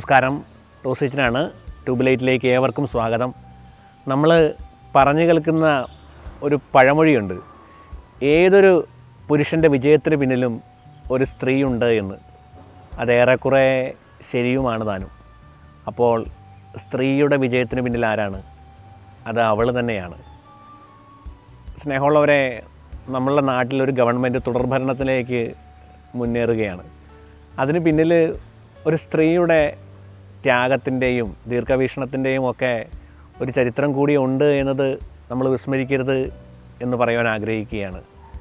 നമസ്കാരം ടോസിച്ചിനാണ് ട്യൂബ്ലൈറ്റിലേക്ക് ഏവർക്കും സ്വാഗതം നമ്മൾ പറഞ്ഞു കേൾക്കുന്ന ഒരു പഴമൊഴിയുണ്ട് ഏതൊരു പുരുഷൻ്റെ വിജയത്തിന് പിന്നിലും ഒരു സ്ത്രീയുണ്ട് എന്ന് അതേറെക്കുറെ ശരിയുമാണ് താനും അപ്പോൾ സ്ത്രീയുടെ വിജയത്തിന് പിന്നിൽ ആരാണ് അത് അവൾ തന്നെയാണ് സ്നേഹമുള്ളവരെ നമ്മളുടെ നാട്ടിലൊരു ഗവൺമെൻറ് തുടർഭരണത്തിലേക്ക് മുന്നേറുകയാണ് അതിന് പിന്നിൽ ഒരു സ്ത്രീയുടെ ത്യാഗത്തിൻ്റെയും ദീർഘവീക്ഷണത്തിൻ്റെയും ഒക്കെ ഒരു ചരിത്രം കൂടി ഉണ്ട് എന്നത് നമ്മൾ വിസ്മരിക്കരുത് എന്ന് പറയുവാൻ ആഗ്രഹിക്കുകയാണ്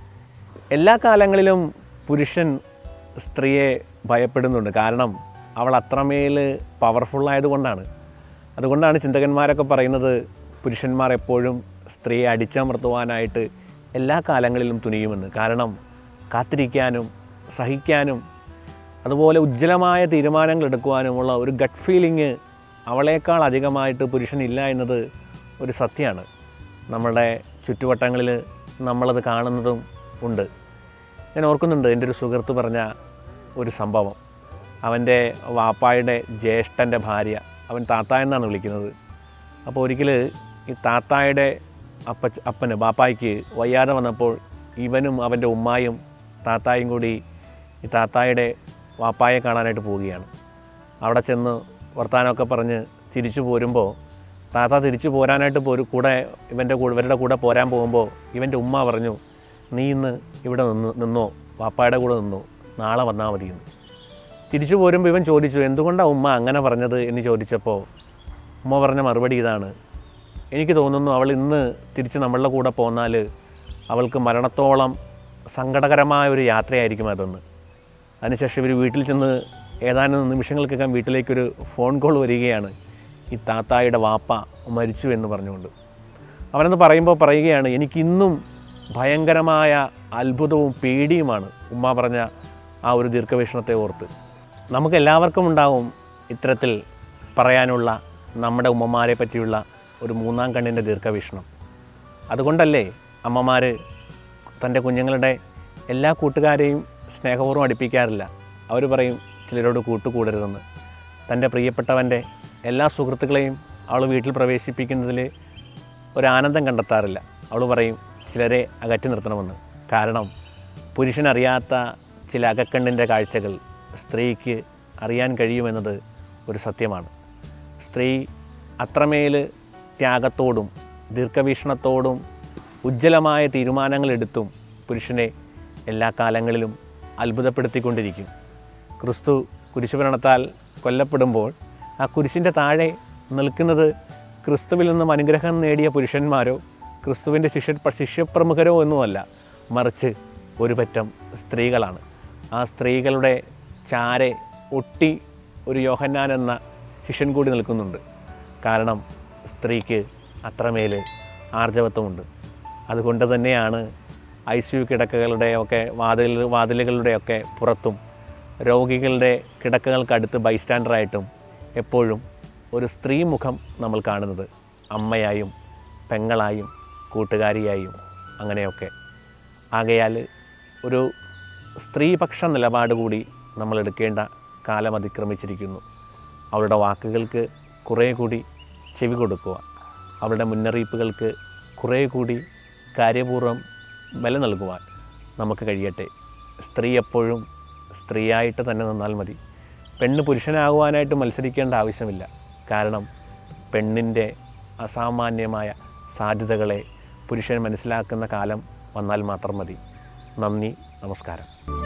എല്ലാ കാലങ്ങളിലും പുരുഷൻ സ്ത്രീയെ ഭയപ്പെടുന്നുണ്ട് കാരണം അവൾ അത്രമേൽ പവർഫുള്ളായതുകൊണ്ടാണ് അതുകൊണ്ടാണ് ചിന്തകന്മാരൊക്കെ പറയുന്നത് പുരുഷന്മാർ എപ്പോഴും സ്ത്രീയെ അടിച്ചമർത്തുവാനായിട്ട് എല്ലാ കാലങ്ങളിലും തുനിയുമെന്ന് കാരണം കാത്തിരിക്കാനും സഹിക്കാനും അതുപോലെ ഉജ്ജ്വലമായ തീരുമാനങ്ങൾ എടുക്കുവാനുമുള്ള ഒരു ഗട്ട് ഫീലിംഗ് അവളേക്കാൾ അധികമായിട്ട് പുരുഷനില്ല എന്നത് ഒരു സത്യമാണ് നമ്മുടെ ചുറ്റുവട്ടങ്ങളിൽ നമ്മളത് കാണുന്നതും ഉണ്ട് ഞാൻ ഓർക്കുന്നുണ്ട് എൻ്റെ ഒരു സുഹൃത്ത് പറഞ്ഞ ഒരു സംഭവം അവൻ്റെ വാപ്പായുടെ ജ്യേഷ്ഠൻ്റെ ഭാര്യ അവൻ താത്ത എന്നാണ് വിളിക്കുന്നത് അപ്പോൾ ഒരിക്കൽ ഈ താത്തായുടെ അപ്പ അപ്പന് ബാപ്പായ്ക്ക് വയ്യാതെ വന്നപ്പോൾ ഇവനും അവൻ്റെ ഉമ്മായും താത്തായും കൂടി ഈ താത്തായുടെ വാപ്പായെ കാണാനായിട്ട് പോവുകയാണ് അവിടെ ചെന്ന് വർത്താനമൊക്കെ പറഞ്ഞ് തിരിച്ചു പോരുമ്പോൾ താത്ത തിരിച്ചു പോരാനായിട്ട് പോരും കൂടെ ഇവൻ്റെ കൂടെ ഇവരുടെ കൂടെ പോരാൻ പോകുമ്പോൾ ഇവൻ്റെ ഉമ്മ പറഞ്ഞു നീ ഇന്ന് ഇവിടെ നിന്ന് നിന്നോ വാപ്പായുടെ കൂടെ നിന്നോ നാളെ വന്നാൽ മതിയെന്ന് തിരിച്ചു പോരുമ്പോൾ ഇവൻ ചോദിച്ചു എന്തുകൊണ്ടാണ് ഉമ്മ അങ്ങനെ പറഞ്ഞത് എന്ന് ചോദിച്ചപ്പോൾ ഉമ്മ പറഞ്ഞ മറുപടി ഇതാണ് എനിക്ക് തോന്നുന്നു അവൾ ഇന്ന് തിരിച്ച് നമ്മളുടെ കൂടെ പോന്നാൽ അവൾക്ക് മരണത്തോളം സങ്കടകരമായ ഒരു യാത്രയായിരിക്കും അതെന്ന് അതിനുശേഷം ഇവർ വീട്ടിൽ ചെന്ന് ഏതാനും നിമിഷങ്ങൾക്കകം വീട്ടിലേക്കൊരു ഫോൺ കോൾ വരികയാണ് ഈ താത്തായുടെ വാപ്പ മരിച്ചു എന്ന് പറഞ്ഞുകൊണ്ട് അവനെന്ന് പറയുമ്പോൾ പറയുകയാണ് എനിക്കിന്നും ഭയങ്കരമായ അത്ഭുതവും പേടിയുമാണ് ഉമ്മ പറഞ്ഞ ആ ഒരു ദീർഘവീക്ഷണത്തെ ഓർത്ത് നമുക്ക് എല്ലാവർക്കും ഉണ്ടാവും ഇത്തരത്തിൽ പറയാനുള്ള നമ്മുടെ ഉമ്മമാരെ പറ്റിയുള്ള ഒരു മൂന്നാം കണ്ണിൻ്റെ ദീർഘവീക്ഷണം അതുകൊണ്ടല്ലേ അമ്മമാർ തൻ്റെ കുഞ്ഞുങ്ങളുടെ എല്ലാ കൂട്ടുകാരെയും സ്നേഹപൂർവ്വം അടുപ്പിക്കാറില്ല അവർ പറയും ചിലരോട് കൂട്ടുകൂടരുതെന്ന് തൻ്റെ പ്രിയപ്പെട്ടവൻ്റെ എല്ലാ സുഹൃത്തുക്കളെയും അവൾ വീട്ടിൽ പ്രവേശിപ്പിക്കുന്നതിൽ ഒരാനന്ദം കണ്ടെത്താറില്ല അവൾ പറയും ചിലരെ അകറ്റി നിർത്തണമെന്ന് കാരണം പുരുഷനറിയാത്ത ചില അകക്കണ്ണിൻ്റെ കാഴ്ചകൾ സ്ത്രീക്ക് അറിയാൻ കഴിയുമെന്നത് ഒരു സത്യമാണ് സ്ത്രീ അത്രമേൽ ത്യാഗത്തോടും ദീർഘവീക്ഷണത്തോടും ഉജ്ജ്വലമായ തീരുമാനങ്ങൾ എടുത്തും പുരുഷനെ എല്ലാ കാലങ്ങളിലും അത്ഭുതപ്പെടുത്തിക്കൊണ്ടിരിക്കും ക്രിസ്തു കുരിശുഭരണത്താൽ കൊല്ലപ്പെടുമ്പോൾ ആ കുരിശിൻ്റെ താഴെ നിൽക്കുന്നത് ക്രിസ്തുവിൽ നിന്നും അനുഗ്രഹം നേടിയ പുരുഷന്മാരോ ക്രിസ്തുവിൻ്റെ ശിഷ്യ ശിഷ്യപ്രമുഖരോ ഒന്നുമല്ല മറിച്ച് ഒരു പറ്റം സ്ത്രീകളാണ് ആ സ്ത്രീകളുടെ ചാരെ ഒട്ടി ഒരു യോഹന്നാൻ എന്ന ശിഷ്യൻ കൂടി നിൽക്കുന്നുണ്ട് കാരണം സ്ത്രീക്ക് അത്രമേൽ ആർജവത്വമുണ്ട് അതുകൊണ്ട് തന്നെയാണ് ഐ സി യു കിടക്കകളുടെയൊക്കെ വാതിൽ വാതിലുകളുടെയൊക്കെ പുറത്തും രോഗികളുടെ കിടക്കകൾക്കടുത്ത് ബൈസ്റ്റാൻഡറായിട്ടും എപ്പോഴും ഒരു സ്ത്രീ മുഖം നമ്മൾ കാണുന്നത് അമ്മയായും പെങ്ങളായും കൂട്ടുകാരിയായും അങ്ങനെയൊക്കെ ആകയാൽ ഒരു സ്ത്രീപക്ഷ നിലപാട് കൂടി നമ്മൾ എടുക്കേണ്ട കാലം അതിക്രമിച്ചിരിക്കുന്നു അവളുടെ വാക്കുകൾക്ക് കുറേ കൂടി ചെവി കൊടുക്കുക അവളുടെ മുന്നറിയിപ്പുകൾക്ക് കുറേ കൂടി കാര്യപൂർവ്വം വില നൽകുവാൻ നമുക്ക് കഴിയട്ടെ സ്ത്രീ എപ്പോഴും സ്ത്രീയായിട്ട് തന്നെ നിന്നാൽ മതി പെണ്ണ് പുരുഷനാകുവാനായിട്ട് മത്സരിക്കേണ്ട ആവശ്യമില്ല കാരണം പെണ്ണിൻ്റെ അസാമാന്യമായ സാധ്യതകളെ പുരുഷൻ മനസ്സിലാക്കുന്ന കാലം വന്നാൽ മാത്രം മതി നന്ദി നമസ്കാരം